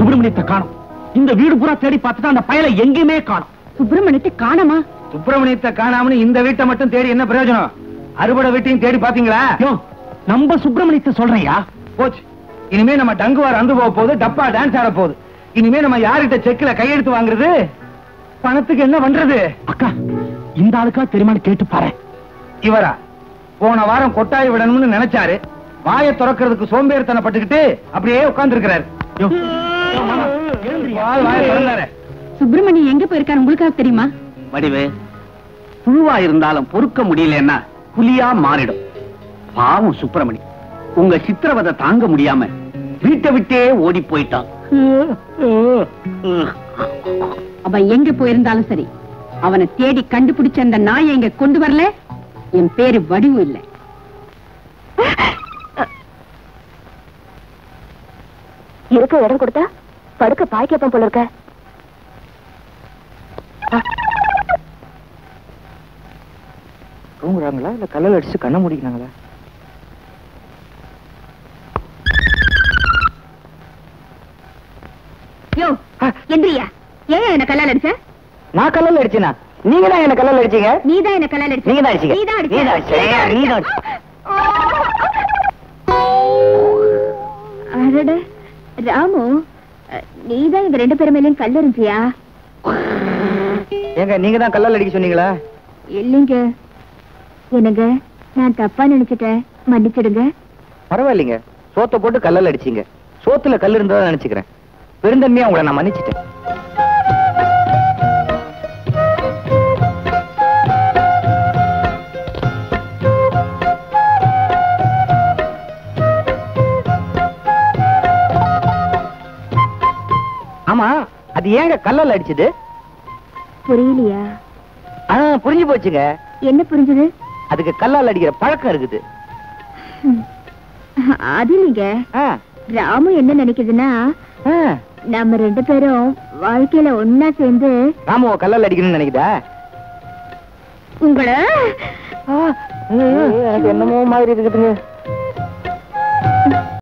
சுப்பிரமணியத்தை காணும் இந்த வீடு பூரா தேடி பார்த்துட்டு அந்த பயலை எங்கேயுமே காணும் சுப்பிரமணியத்தை காணமா சுப்பிரமணியத்தை காணாமனு இந்த வீட்டை மட்டும் தேடி என்ன பிரயோஜனம் அறுபடை வீட்டையும் தேடி பாத்தீங்களா யோ, நம்ம சுப்பிரமணியத்தை சொல்றையா போச்சு இனிமே நம்ம டங்குவார் அந்து போக போகுது டப்பா டான்ஸ் ஆட போகுது இனிமே நம்ம யார்கிட்ட செக்ல கையெழுத்து வாங்குறது பணத்துக்கு என்ன பண்றது அக்கா இந்த ஆளுக்கா தெரியுமான்னு கேட்டு பாரு இவரா போன வாரம் கொட்டாய் விடணும்னு நினைச்சாரு வாயை திறக்கிறதுக்கு சோம்பேறித்தனப்பட்டுக்கிட்டு அப்படியே உட்கார்ந்து இருக்கிறாரு யோ, யோ, மாமா, எழுந்திரியா. வாயை திறந்தாரு சுப்பிரமணியம் எங்க போயிருக்காரு உங்களுக்காக தெரியுமா வடிவு புழுவா இருந்தாலும் பொறுக்க முடியலன்னா புலியா மாறிடும் பாவம் சுப்பிரமணி உங்க சித்திரவதை தாங்க முடியாம வீட்டை விட்டே ஓடி போயிட்டான் அவன் எங்க போயிருந்தாலும் சரி அவனை தேடி கண்டுபிடிச்ச அந்த நாயை இங்க கொண்டு வரல என் பேரு வடிவு இல்ல இருக்க இடம் கொடுத்தா படுக்க பாய் கேப்பம் போல இருக்க தூங்குறாங்களா இல்ல கல்லல் அடிச்சு கண்ண முடிக்கிறாங்களா யோ எந்திரியா ஏன் என்ன கல்லால் அடிச்ச நான் கல்லல் அடிச்சேனா நீங்க தான் என்ன கல்லல் அடிச்சீங்க நீதான் என்ன கல்லால் அடிச்ச நீங்க தான் அடிச்சீங்க. நீதான் அடிச்ச நீதான் அடிச்ச. நீதான் அடட ராமு நீதான் எங்க ரெண்டு பேரும் மேலயும் கல் எறிஞ்சியா ஏங்க நீங்க தான் கல்லல் அடிக்க சொன்னீங்களா இல்லைங்க என்னங்க நான் தப்பா நினைச்சிட்டேன் மன்னிச்சிடுங்க பரவாயில்லைங்க சோத்தை போட்டு கல்லல் அடிச்சீங்க சோத்துல கல் இருந்ததா நினைச்சுக்கிறேன் பெருந்தன்மையா உங்களை நான் மன்னிச்சிட்டேன் ஆமா அது ஏங்க கல்லல் அடிச்சது புரியலையா ஆ புரிஞ்சு போச்சுங்க என்ன புரிஞ்சது அதுக்கு கல்லால் அடிக்கிற பழக்கம் இருக்குது அது இல்லைங்க ஆ, ராமு என்ன நினைக்குதுன்னா ஆ. நம்ம ரெண்டு பேரும் வாழ்க்கையில ஒன்னா சேர்ந்து ராமுவ கல்லால் அடிக்கணும்னு நினைக்குதா உங்களை எனக்கு என்னமோ மாதிரி இருக்குதுங்க